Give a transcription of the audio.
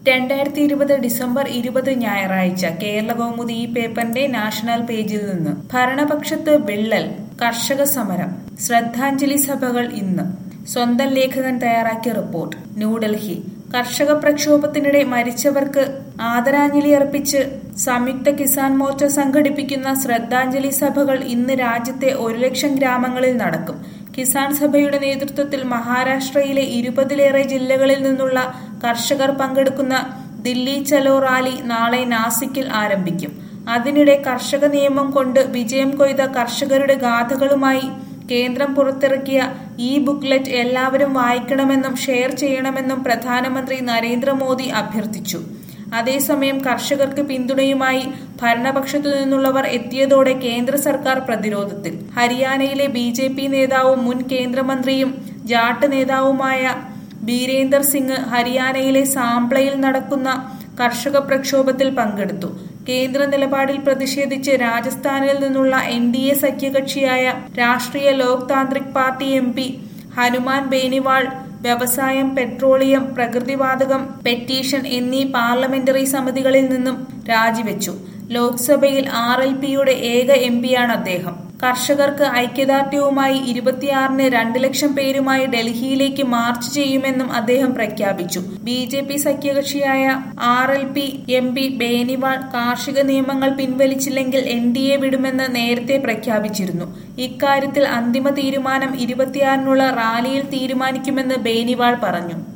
രണ്ടായിരത്തി ഇരുപത് ഡിസംബർ ഇരുപത് ഞായറാഴ്ച കേരള കൗമുദി ഈ പേപ്പറിന്റെ നാഷണൽ പേജിൽ നിന്ന് ഭരണപക്ഷത്ത് വിള്ളൽ കർഷക സമരം ശ്രദ്ധാഞ്ജലി സഭകൾ ഇന്ന് സ്വന്തം ലേഖകൻ തയ്യാറാക്കിയ റിപ്പോർട്ട് ന്യൂഡൽഹി കർഷക പ്രക്ഷോഭത്തിനിടെ മരിച്ചവർക്ക് ആദരാഞ്ജലി അർപ്പിച്ച് സംയുക്ത കിസാൻ മോർച്ച സംഘടിപ്പിക്കുന്ന ശ്രദ്ധാഞ്ജലി സഭകൾ ഇന്ന് രാജ്യത്തെ ഒരു ലക്ഷം ഗ്രാമങ്ങളിൽ നടക്കും കിസാൻ സഭയുടെ നേതൃത്വത്തിൽ മഹാരാഷ്ട്രയിലെ ഇരുപതിലേറെ ജില്ലകളിൽ നിന്നുള്ള കർഷകർ പങ്കെടുക്കുന്ന ദില്ലി ചലോ റാലി നാളെ നാസിക്കിൽ ആരംഭിക്കും അതിനിടെ കർഷക നിയമം കൊണ്ട് വിജയം കൊയ്ത കർഷകരുടെ ഗാഥകളുമായി കേന്ദ്രം പുറത്തിറക്കിയ ഈ ബുക്ക്ലെറ്റ് എല്ലാവരും വായിക്കണമെന്നും ഷെയർ ചെയ്യണമെന്നും പ്രധാനമന്ത്രി നരേന്ദ്രമോദി അഭ്യർത്ഥിച്ചു അതേസമയം കർഷകർക്ക് പിന്തുണയുമായി ഭരണപക്ഷത്തു നിന്നുള്ളവർ എത്തിയതോടെ കേന്ദ്ര സർക്കാർ പ്രതിരോധത്തിൽ ഹരിയാനയിലെ ബി ജെ പി നേതാവും മുൻ കേന്ദ്രമന്ത്രിയും ജാട്ട് നേതാവുമായ ബീരേന്ദർ സിംഗ് ഹരിയാനയിലെ സാംപ്ലയിൽ നടക്കുന്ന കർഷക പ്രക്ഷോഭത്തിൽ പങ്കെടുത്തു കേന്ദ്ര നിലപാടിൽ പ്രതിഷേധിച്ച് രാജസ്ഥാനിൽ നിന്നുള്ള എൻ ഡി എ സഖ്യകക്ഷിയായ Rashtriya Loktantrik party M P Hanuman Beniwal വ്യവസായം പെട്രോളിയം പ്രകൃതിവാതകം പെറ്റീഷൻ എന്നീ പാർലമെന്ററി സമിതികളിൽ നിന്നും രാജിവെച്ചു ലോക്സഭയിൽ ആർ എൽ പിയുടെ ഏക എം പിയാണ് അദ്ദേഹം കർഷകർക്ക് ഐക്യദാർഢ്യവുമായി ഇരുപത്തിയാറിന് രണ്ട് ലക്ഷം പേരുമായി ഡൽഹിയിലേക്ക് മാർച്ച് ചെയ്യുമെന്നും അദ്ദേഹം പ്രഖ്യാപിച്ചു ബി ജെ പി സഖ്യകക്ഷിയായ R L P M P Beniwal കാർഷിക നിയമങ്ങൾ പിൻവലിച്ചില്ലെങ്കിൽ എൻ ഡി എ വിടുമെന്ന് നേരത്തെ പ്രഖ്യാപിച്ചിരുന്നു ഇക്കാര്യത്തിൽ അന്തിമ തീരുമാനം ഇരുപത്തിയാറിനുള്ള റാലിയിൽ തീരുമാനിക്കുമെന്ന് ബേനിവാൾ പറഞ്ഞു